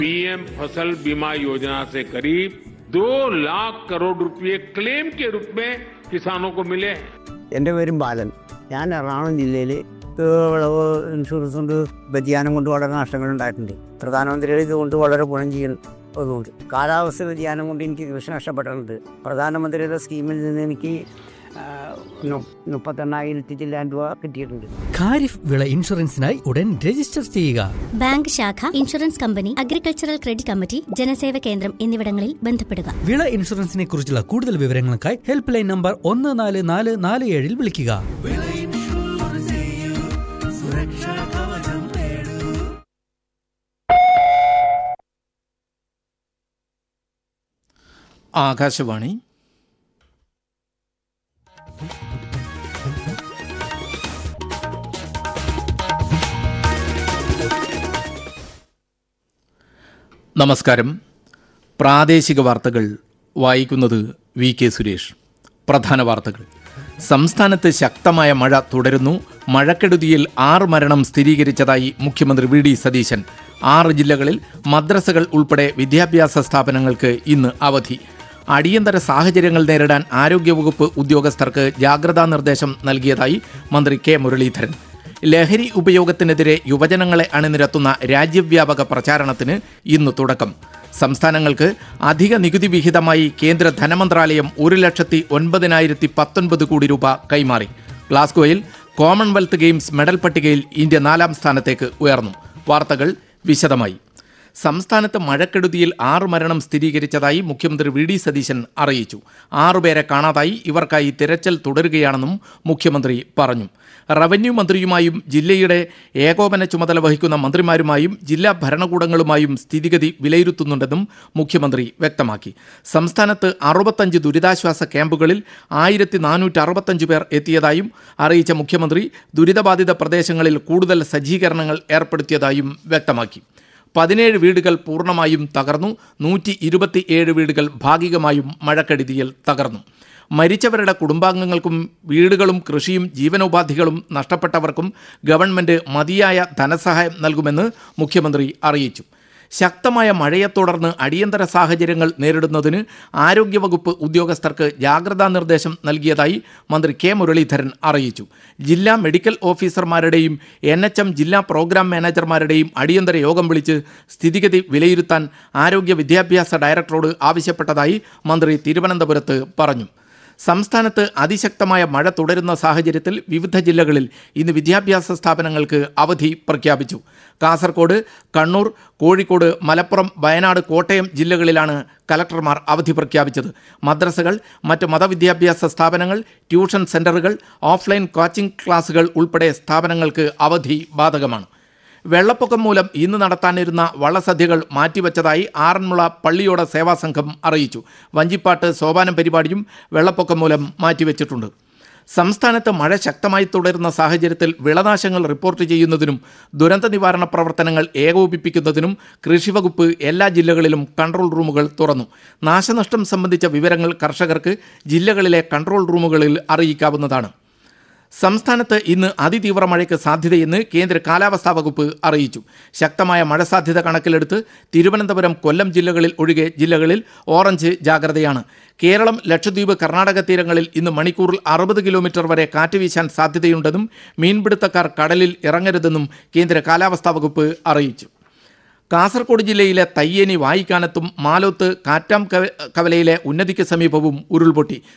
PM फसल बीमा योजना से करीब दो लाख करोड़ रुपए क्लेम के रूप में किसानों को मिले हैं എൻ്റെ പേരും ബാലൻ ഞാൻ എറണാകുളം ജില്ലയിൽ വിളവ് ഇൻഷുറൻസ് കൊണ്ട് വ്യതിയാനം കൊണ്ട് വളരെ നഷ്ടങ്ങൾ ഉണ്ടായിട്ടുണ്ട് പ്രധാനമന്ത്രിയുടെ ഇതുകൊണ്ട് വളരെ ഗുണം ചെയ്യുന്നതുകൊണ്ട് കാലാവസ്ഥ വ്യതിയാനം കൊണ്ട് എനിക്ക് കൃഷി നഷ്ടപ്പെട്ടിട്ടുണ്ട് പ്രധാനമന്ത്രിയുടെ സ്കീമിൽ നിന്ന് എനിക്ക് ആ, നു- മുപ്പത്തെണ്ണായിരത്തി ചില്ലാൻ രൂപ കിട്ടിയിട്ടുണ്ട് ഖാരിഫ് വിള ഇൻഷുറൻസിനായി ഉടൻ രജിസ്റ്റർ ചെയ്യുക ബാങ്ക് ശാഖ insurance company agricultural credit committee ജനസേവ കേന്ദ്രം എന്നിവിടങ്ങളിൽ ബന്ധപ്പെടുക വിള ഇൻഷുറൻസിനെ കുറിച്ചുള്ള കൂടുതൽ വിവരങ്ങൾക്കായി ഹെൽപ്പ് ലൈൻ നമ്പർ ഒന്ന് നാല് നാല് നാല് ഏഴിൽ വിളിക്കുക ആകാശവാണി നമസ്കാരം പ്രാദേശിക വാർത്തകൾ വായിക്കുന്നത് വി കെ സുരേഷ് പ്രധാന വാർത്തകൾ സംസ്ഥാനത്ത് ശക്തമായ മഴ തുടരുന്നു മഴക്കെടുതിയിൽ ആറ് മരണം സ്ഥിരീകരിച്ചതായി മുഖ്യമന്ത്രി വി ഡി സതീശൻ ആറ് ജില്ലകളിൽ മദ്രസകൾ ഉൾപ്പെടെ വിദ്യാഭ്യാസ സ്ഥാപനങ്ങൾക്ക് ഇന്ന് അവധി അടിയന്തര സാഹചര്യങ്ങൾ നേരിടാൻ ആരോഗ്യവകുപ്പ് ഉദ്യോഗസ്ഥർക്ക് ജാഗ്രതാ നിർദ്ദേശം നൽകിയതായി മന്ത്രി കെ മുരളീധരൻ ലഹരി ഉപയോഗത്തിനെതിരെ യുവജനങ്ങളെ അണിനിരത്തുന്ന രാജ്യവ്യാപക പ്രചാരണത്തിന് ഇന്ന് തുടക്കം സംസ്ഥാനങ്ങൾക്ക് അധിക നികുതി വിഹിതമായി കേന്ദ്ര ധനമന്ത്രാലയം ഒരു ലക്ഷത്തി ഒൻപതിനായിരത്തി പത്തൊൻപത് കോടി രൂപ കൈമാറി ഗ്ലാസ്ഗോയിൽ കോമൺവെൽത്ത് ഗെയിംസ് മെഡൽ പട്ടികയിൽ ഇന്ത്യ നാലാം സ്ഥാനത്തേക്ക് ഉയർന്നു വാർത്തകൾ വിശദമായി സംസ്ഥാനത്ത് മഴക്കെടുതിയിൽ ആറ് മരണം സ്ഥിരീകരിച്ചതായി മുഖ്യമന്ത്രി വി ഡി സതീശൻ അറിയിച്ചു ആറുപേരെ കാണാതായി ഇവർക്കായി തിരച്ചിൽ തുടരുകയാണെന്നും മുഖ്യമന്ത്രി പറഞ്ഞു റവന്യൂ മന്ത്രിയുമായും ജില്ലയുടെ ഏകോപന ചുമതല വഹിക്കുന്ന മന്ത്രിമാരുമായും ജില്ലാ ഭരണകൂടങ്ങളുമായും സ്ഥിതിഗതി വിലയിരുത്തുന്നുണ്ടെന്നും മുഖ്യമന്ത്രി വ്യക്തമാക്കി സംസ്ഥാനത്ത് അറുപത്തഞ്ച് ദുരിതാശ്വാസ ക്യാമ്പുകളിൽ ആയിരത്തി നാനൂറ്റി അറുപത്തഞ്ച് പേർ എത്തിയതായും അറിയിച്ച മുഖ്യമന്ത്രി ദുരിതബാധിത പ്രദേശങ്ങളിൽ കൂടുതൽ സജ്ജീകരണങ്ങൾ ഏർപ്പെടുത്തിയതായും വ്യക്തമാക്കി പതിനേഴ് വീടുകൾ പൂർണ്ണമായും തകർന്നു നൂറ്റി ഇരുപത്തിയേഴ് വീടുകൾ ഭാഗികമായും മഴക്കെടുതിയിൽ തകർന്നു മരിച്ചവരുടെ കുടുംബാംഗങ്ങൾക്കും വീടുകളും കൃഷിയും ജീവനോപാധികളും നഷ്ടപ്പെട്ടവർക്കും ഗവൺമെന്റ് മതിയായ ധനസഹായം നൽകുമെന്ന് മുഖ്യമന്ത്രി അറിയിച്ചു ശക്തമായ മഴയെ തുടർന്ന് അടിയന്തര സാഹചര്യങ്ങൾ നേരിടുന്നതിന് ആരോഗ്യവകുപ്പ് ഉദ്യോഗസ്ഥർക്ക് ജാഗ്രതാ നിർദ്ദേശം നൽകിയതായി മന്ത്രി കെ മുരളീധരൻ അറിയിച്ചു ജില്ലാ മെഡിക്കൽ ഓഫീസർമാരുടെയും എൻ എച്ച് എം ജില്ലാ പ്രോഗ്രാം മാനേജർമാരുടെയും അടിയന്തര യോഗം വിളിച്ച് സ്ഥിതിഗതി വിലയിരുത്താൻ ആരോഗ്യ വിദ്യാഭ്യാസ ഡയറക്ടറോട് ആവശ്യപ്പെട്ടതായി മന്ത്രി തിരുവനന്തപുരത്ത് പറഞ്ഞു സംസ്ഥാനത്ത് അതിശക്തമായ മഴ തുടരുന്ന സാഹചര്യത്തിൽ വിവിധ ജില്ലകളിൽ ഇന്ന് വിദ്യാഭ്യാസ സ്ഥാപനങ്ങൾക്ക് അവധി പ്രഖ്യാപിച്ചു കാസർഗോഡ് കണ്ണൂർ കോഴിക്കോട് മലപ്പുറം വയനാട് കോട്ടയം ജില്ലകളിലാണ് കലക്ടർമാർ അവധി പ്രഖ്യാപിച്ചത് മദ്രസകൾ മറ്റ് മതവിദ്യാഭ്യാസ സ്ഥാപനങ്ങൾ ട്യൂഷൻ സെന്ററുകൾ ഓഫ്ലൈൻ കോച്ചിംഗ് ക്ലാസുകൾ ഉൾപ്പെടെ സ്ഥാപനങ്ങൾക്ക് അവധി ബാധകമാണ് വെള്ളപ്പൊക്കം മൂലം ഇന്ന് നടത്താനിരുന്ന വള്ളസദ്യകൾ മാറ്റിവെച്ചതായി ആറന്മുള പള്ളിയോട സേവാ സംഘം അറിയിച്ചു വഞ്ചിപ്പാട്ട് സോപാനം പരിപാടിയും വെള്ളപ്പൊക്കം മൂലം മാറ്റിവെച്ചിട്ടുണ്ട് സംസ്ഥാനത്ത് മഴ ശക്തമായി തുടരുന്ന സാഹചര്യത്തിൽ വിളനാശങ്ങൾ റിപ്പോർട്ട് ചെയ്യുന്നതിനും ദുരന്ത നിവാരണ പ്രവർത്തനങ്ങൾ ഏകോപിപ്പിക്കുന്നതിനും കൃഷിവകുപ്പ് എല്ലാ ജില്ലകളിലും കൺട്രോൾ റൂമുകൾ തുറന്നു നാശനഷ്ടം സംബന്ധിച്ച വിവരങ്ങൾ കർഷകർക്ക് ജില്ലകളിലെ കൺട്രോൾ റൂമുകളിൽ അറിയിക്കാവുന്നതാണ് സംസ്ഥാനത്ത് ഇന്ന് അതിതീവ്ര മഴയ്ക്ക് സാധ്യതയെന്ന് കേന്ദ്ര കാലാവസ്ഥാ വകുപ്പ് അറിയിച്ചു ശക്തമായ മഴ സാധ്യത കണക്കിലെടുത്ത് തിരുവനന്തപുരം കൊല്ലം ജില്ലകളിൽ ഒഴികെ ജില്ലകളിൽ ഓറഞ്ച് ജാഗ്രതയാണ് കേരളം ലക്ഷദ്വീപ് കർണാടക തീരങ്ങളിൽ ഇന്ന് മണിക്കൂറിൽ അറുപത് കിലോമീറ്റർ വരെ കാറ്റ് വീശാൻ സാധ്യതയുണ്ടെന്നും മീൻപിടുത്തക്കാർ കടലിൽ ഇറങ്ങരുതെന്നും കേന്ദ്ര കാലാവസ്ഥാ വകുപ്പ് അറിയിച്ചു കാസർഗോഡ് ജില്ലയിലെ തയ്യേനി വായിക്കാനത്തും മാലോത്ത് കാറ്റാം കവ- കവലയിലെ ഉന്നതിക്ക് സമീപവും ഉരുൾപൊട്ടി